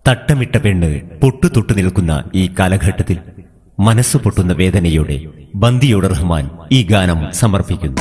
തട്ടമിട്ട പെണ്ണ് പൊട്ടുതൊട്ടു നിൽക്കുന്ന ഈ കാലഘട്ടത്തിൽ മനസ്സു പൊട്ടുന്ന വേദനയോടെ ബന്ദിയോട് റഹ്മാൻ ഈ ഗാനം സമർപ്പിക്കുന്നു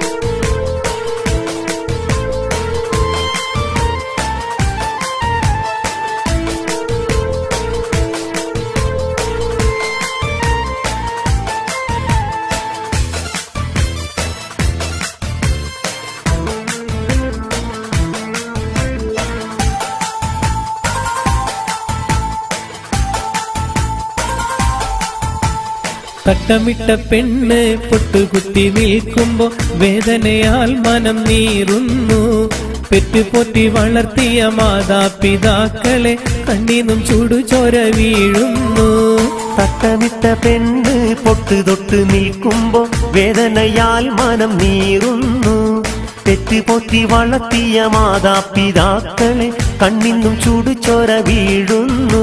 തട്ടമിട്ട പെണ്ണ് പൊട്ടുകുത്തി നിൽക്കുമ്പോ വേദനയാൽ മനം നീറുന്നു പെറ്റുപോറ്റി വളർത്തിയ മാതാപിതാക്കളെ കണ്ണീന്നും ചുടുചോര വീഴുന്നു തട്ടമിട്ട പെണ്ണ് പൊട്ട് തൊട്ട് നിൽക്കുമ്പോ വേദനയാൽ മനം നീറുന്നു തെറ്റുപൊത്തി വളർത്തിയ മാതാപിതാക്കളെ കണ്ണിന്നും ചൂടുചോര വീഴുന്നു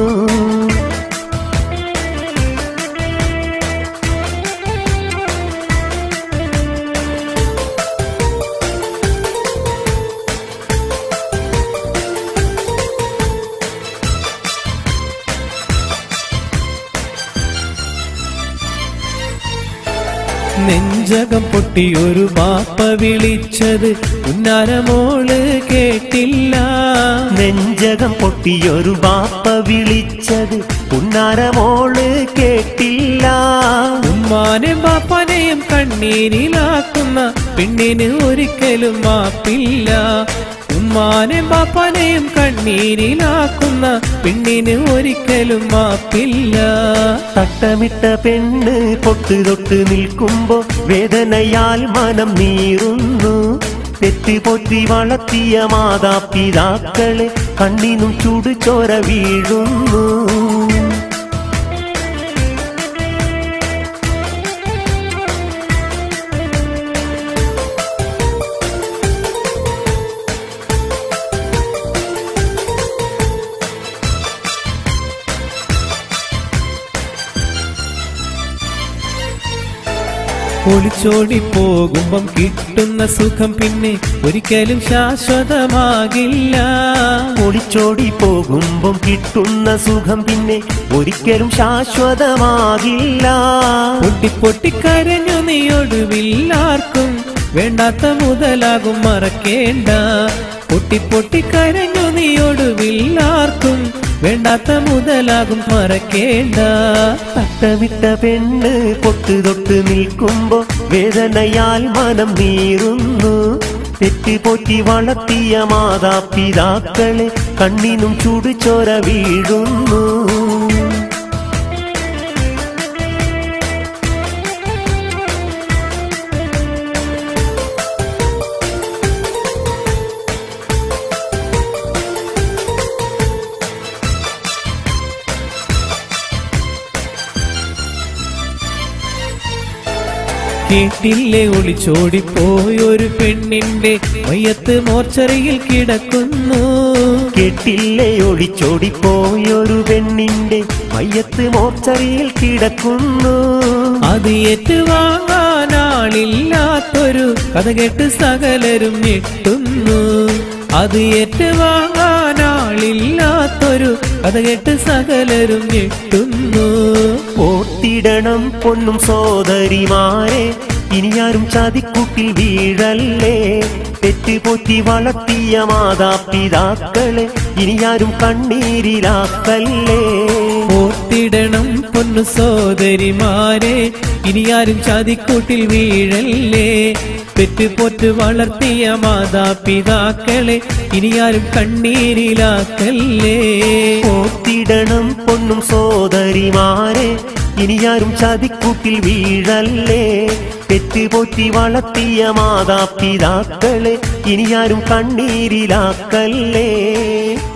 നെഞ്ചകം പൊട്ടി ഒരു ബാപ്പ വിളിച്ചത് ഉന്നാരമോള് കേട്ടില്ല നെഞ്ചകം പൊട്ടിയൊരു ബാപ്പ വിളിച്ചത് പുന്നാരമോള് കേട്ടില്ല ഉമ്മാനെ ബാപ്പാനെയും കണ്ണീരിലാക്കുന്ന പെണ്ണിന് ഒരിക്കലും മാപ്പില്ല ഉമ്മാനെ ബാപ്പാനെയും കണ്ണീരിലാക്കുന്ന പെണ്ണിന് ഒരിക്കലും മാപ്പില്ല തട്ടമിട്ട പെണ്ണ് പൊട്ട് തൊട്ട് നിൽക്കുമ്പോ വേദനയാൽ മനം നീറുന്നു തെറ്റ് പൊറ്റി വളർത്തിയ മാതാപിതാക്കളെ കണ്ണിനും ചുടുചോര വീഴുന്നു ഒളിച്ചോടി പോകുമ്പം കിട്ടുന്ന സുഖം പിന്നെ ഒരിക്കലും ശാശ്വതമാകില്ല ഒളിച്ചോടി പോകുമ്പം കിട്ടുന്ന സുഖം പിന്നെ ഒരിക്കലും ശാശ്വതമാകില്ല പൊട്ടി പൊട്ടി കരഞ്ഞു നീ ഒടുവില്ലാർക്കും വേണ്ടാത്ത മുതലാകും മറക്കേണ്ട പൊട്ടി പൊട്ടി കരഞ്ഞു നീ ഒടുവില്ലാർക്കും വേണ്ടാത്ത മുതലാകും മറക്കേണ്ട തട്ടമിട്ട പെണ്ണ് പൊട്ട് തൊട്ട് നിൽക്കുമ്പോ വേദനയാൽ മനം നീറുന്നു തെറ്റ് പോറ്റി വളർത്തിയ മാതാപിതാക്കളെ കണ്ണിനും ചുടുചോര വീഴുന്നു കേട്ടില്ലേ ഒളിച്ചോടിപ്പോയൊരു പെണ്ണിന്റെ മയ്യത്ത് മോർച്ചറിയിൽ കിടക്കുന്നു കെട്ടില്ലേ ഒളിച്ചോടി പോയൊരു പെണ്ണിന്റെ മയ്യത്ത് മോർച്ചറിയിൽ കിടക്കുന്നു അത് ഏറ്റുവാങ്ങാൻ ആളില്ലാത്തൊരു കഥ കേട്ട് സകലരും ഞെട്ടുന്നു അത് ഏറ്റുവാങ്ങാൻ ആളില്ലാത്തൊരു കഥ കേട്ട് സകലരും ഞെട്ടുന്നു ഓർത്തിടണം പൊന്നും സോദരിമാരെ ഇനിയാരും ചതിക്കുട്ടിൽ വീഴല്ലേ തെറ്റ് പോറ്റി വളർത്തിയ മാതാപിതാക്കളെ ഇനിയാരും കണ്ണീരിലാക്കല്ലേ ഓർത്തിടണം പൊന്നു സോദരിമാരെ ഇനിയാരും ചതിക്കൂട്ടിൽ വീഴല്ലേ പെറ്റുപോറ്റ് വളർത്തിയ മാതാപിതാക്കളെ ഇനിയാരും കണ്ണീരിലാക്കല്ലേ ഓർത്തിടണം പൊന്നും സോദരിമാരെ ഇനിയാരും ചതിക്കുട്ടിൽ വീഴല്ലേ തെറ്റ് പോറ്റി വളർത്തിയ മാതാപിതാക്കളെ ഇനിയാരും കണ്ണീരിലാക്കല്ലേ